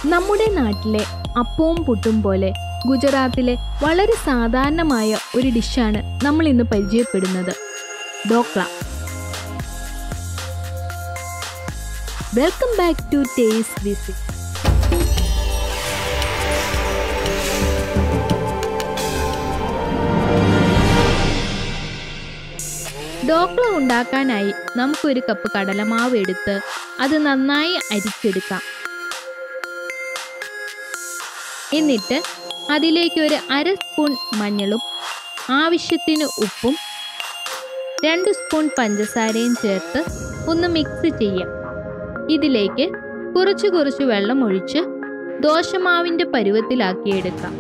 നമ്മുടെ നാട്ടിലെ അപ്പവും പുട്ടും പോലെ ഗുജറാത്തിലെ വളരെ സാധാരണമായ ഒരു ഡിഷാണ് നമ്മൾ ഇന്ന് പരിചയപ്പെടുന്നത് dhokla welcome back to taste visit dhokla ഉണ്ടാക്കാനായി നമുക്കൊരു കപ്പ് കടലമാവ് എടുത്ത് അത് നന്നായി അരിച്ചെടുക്കാം എന്നിട്ട് അതിലേക്ക് ഒരു അര സ്പൂൺ മഞ്ഞളും ആവശ്യത്തിന് ഉപ്പും രണ്ട് സ്പൂൺ പഞ്ചസാരയും ചേർത്ത് ഒന്ന് മിക്സ് ചെയ്യാം ഇതിലേക്ക് കുറച്ച് കുറച്ച് വെള്ളം ഒഴിച്ച് ദോശമാവിൻ്റെ പരുവത്തിലാക്കിയെടുക്കാം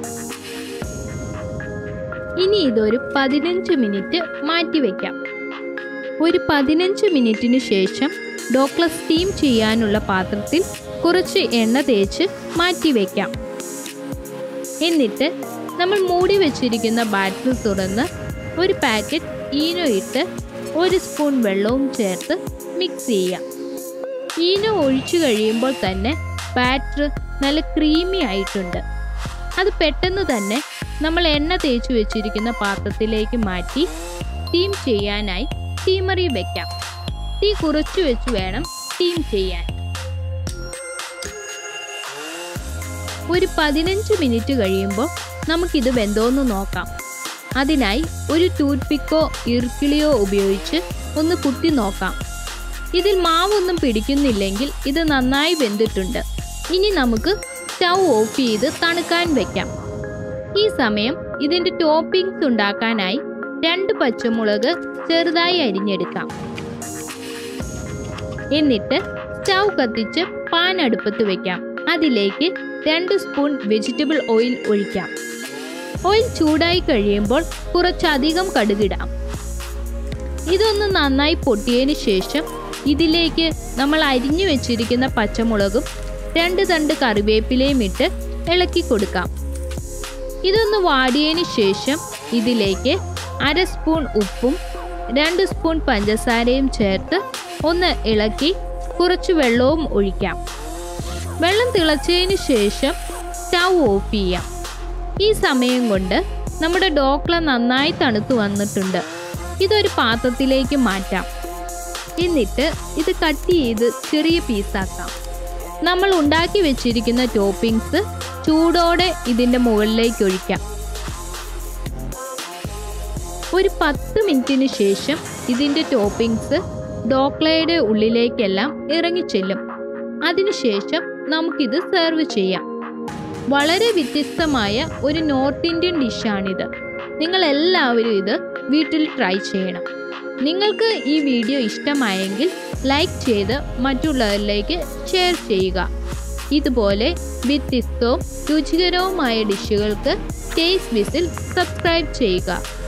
ഇനി ഇതൊരു പതിനഞ്ച് മിനിറ്റ് മാറ്റിവെക്കാം ഒരു പതിനഞ്ച് മിനിറ്റിന് ശേഷം ഡോക്ല സ്റ്റീം ചെയ്യാനുള്ള പാത്രത്തിൽ കുറച്ച് എണ്ണ തേച്ച് മാറ്റിവെക്കാം എന്നിട്ട് നമ്മൾ മൂടി വെച്ചിരിക്കുന്ന ബാറ്റർ തുറന്ന് ഒരു പാക്കറ്റ് ഈനോ ഇട്ട് ഒരു സ്പൂൺ വെള്ളവും ചേർത്ത് മിക്സ് ചെയ്യാം ഈനോ ഒഴിച്ചു കഴിയുമ്പോൾ തന്നെ ബാറ്റർ നല്ല ക്രീമി ആയിട്ടുണ്ട് അത് പെട്ടെന്ന് തന്നെ നമ്മൾ എണ്ണ തേച്ച് വെച്ചിരിക്കുന്ന പാത്രത്തിലേക്ക് മാറ്റി സ്റ്റീം ചെയ്യാനായി സ്റ്റീമറിൽ വെക്കാം തീ കുറച്ചു വെച്ച് വേണം സ്റ്റീം ചെയ്യാൻ ഒരു പതിനഞ്ച് മിനിറ്റ് കഴിയുമ്പോൾ നമുക്കിത് വെന്തോന്ന് നോക്കാം അതിനായി ഒരു ടൂത്ത് പിക്കോ ഇറുക്കിളിയോ ഉപയോഗിച്ച് ഒന്ന് കുത്തി നോക്കാം ഇതിൽ മാവൊന്നും പിടിക്കുന്നില്ലെങ്കിൽ ഇത് നന്നായി വെന്തിട്ടുണ്ട് ഇനി നമുക്ക് സ്റ്റൗ ഓഫ് ചെയ്ത് തണുക്കാൻ വെക്കാം ഈ സമയം ഇതിൻ്റെ ടോപ്പിംഗ്സ് ഉണ്ടാക്കാനായി രണ്ട് പച്ചമുളക് ചെറുതായി അരിഞ്ഞെടുക്കാം എന്നിട്ട് സ്റ്റൗ കത്തിച്ച് പാൻ അടുപ്പത്ത് വെക്കാം അതിലേക്ക് രണ്ട് സ്പൂൺ വെജിറ്റബിൾ ഓയിൽ ഒഴിക്കാം ഓയിൽ ചൂടായി കഴിയുമ്പോൾ കുറച്ചധികം കടുകിടാം ഇതൊന്ന് നന്നായി പൊട്ടിയതിന് ശേഷം ഇതിലേക്ക് നമ്മൾ അരിഞ്ഞു വെച്ചിരിക്കുന്ന പച്ചമുളകും രണ്ട് തണ്ട് കറിവേപ്പിലയും ഇട്ട് ഇളക്കി കൊടുക്കാം ഇതൊന്ന് വാടിയതിന് ശേഷം ഇതിലേക്ക് അര സ്പൂൺ ഉപ്പും രണ്ട് സ്പൂൺ പഞ്ചസാരയും ചേർത്ത് ഒന്ന് ഇളക്കി കുറച്ച് വെള്ളവും ഒഴിക്കാം വെള്ളം തിളച്ചതിന് ശേഷം സ്റ്റൗ ഓഫ് ചെയ്യാം ഈ സമയം കൊണ്ട് നമ്മുടെ ഡോക്ല നന്നായി തണുത്തു വന്നിട്ടുണ്ട് ഇതൊരു പാത്രത്തിലേക്ക് മാറ്റാം എന്നിട്ട് ഇത് കട്ട് ചെയ്ത് ചെറിയ പീസാക്കാം നമ്മൾ ഉണ്ടാക്കി വെച്ചിരിക്കുന്ന ടോപ്പിംഗ്സ് ചൂടോടെ ഇതിൻ്റെ മുകളിലേക്ക് ഒഴിക്കാം ഒരു പത്ത് മിനിറ്റിന് ശേഷം ഇതിൻ്റെ ടോപ്പിംഗ്സ് ഡോക്ലയുടെ ഉള്ളിലേക്കെല്ലാം ഇറങ്ങിച്ചെല്ലും അതിനുശേഷം നമുക്കിത് സെർവ് ചെയ്യാം വളരെ വ്യത്യസ്തമായ ഒരു നോർത്ത് ഇന്ത്യൻ ഡിഷാണിത് നിങ്ങൾ എല്ലാവരും ഇത് വീട്ടിൽ ട്രൈ ചെയ്യണം നിങ്ങൾക്ക് ഈ വീഡിയോ ഇഷ്ടമായെങ്കിൽ ലൈക്ക് ചെയ്ത് മറ്റുള്ളവരിലേക്ക് ഷെയർ ചെയ്യുക ഇതുപോലെ വ്യത്യസ്തവും രുചികരവുമായ ഡിഷുകൾക്ക് ടേസ്റ്റ് വിസിൽ സബ്സ്ക്രൈബ് ചെയ്യുക